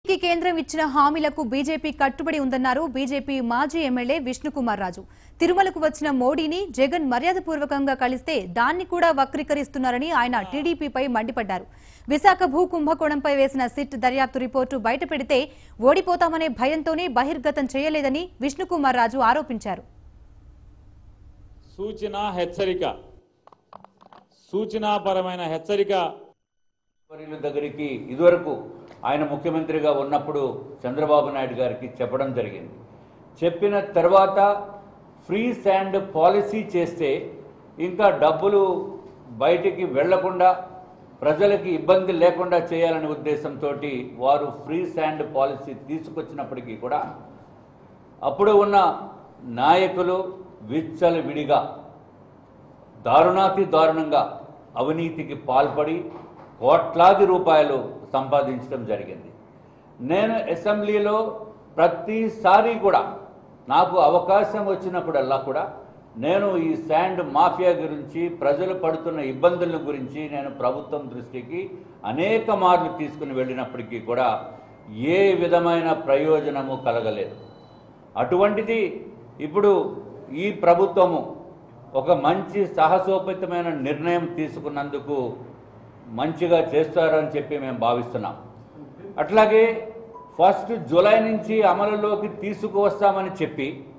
కి కేంద్రం ఇచ్చిన హామీలకు బీజేపీ కట్టుబడి ఉందన్నారు బీజేపీ మాజీ ఎమ్మెల్యే విష్ణుకుమార్ రాజు తిరుమలకు వచ్చిన మోడీని జగన్ మర్యాదపూర్వకంగా కలిస్తే దాన్ని కూడా వక్రీకరిస్తున్నారని ఆయన టీడీపీపై మండిపడ్డారు విశాఖ భూ కుంభకోణంపై వేసిన సిట్ దర్యాప్తు రిపోర్టు బయటపెడితే ఓడిపోతామనే భయంతోనే బహిర్గతం చేయలేదని విష్ణుకుమార్ రాజు ఆరోపించారు సూచన హెచ్చరిక సూచనాపరమైన హెచ్చరిక వర్యుల దగ్గరికి ఇదివరకు ఆయన ముఖ్యమంత్రిగా ఉన్నప్పుడు చంద్రబాబు నాయుడు గారికి చెప్పడం జరిగింది చెప్పిన తర్వాత ఫ్రీ శాండ్ పాలసీ చేస్తే ఇంకా డబ్బులు బయటికి వెళ్లకుండా ప్రజలకి ఇబ్బంది లేకుండా చేయాలనే ఉద్దేశంతో వారు ఫ్రీ శాండ్ పాలసీ తీసుకొచ్చినప్పటికీ కూడా అప్పుడు ఉన్న నాయకులు విచ్చలు విడిగా దారుణాతి దారుణంగా అవినీతికి పాల్పడి కోట్లాది రూపాయలు సంపాదించడం జరిగింది నేను అసెంబ్లీలో ప్రతిసారి కూడా నాకు అవకాశం వచ్చినప్పుడల్లా కూడా నేను ఈ శాండ్ మాఫియా గురించి ప్రజలు పడుతున్న ఇబ్బందుల గురించి నేను ప్రభుత్వం దృష్టికి అనేక మార్లు తీసుకుని వెళ్ళినప్పటికీ కూడా ఏ విధమైన ప్రయోజనము కలగలేదు అటువంటిది ఇప్పుడు ఈ ప్రభుత్వము ఒక మంచి సాహసోపేతమైన నిర్ణయం తీసుకున్నందుకు మంచిగా చేస్తారని చెప్పి మేము భావిస్తున్నాం అట్లాగే ఫస్ట్ జూలై నుంచి అమలులోకి తీసుకువస్తామని చెప్పి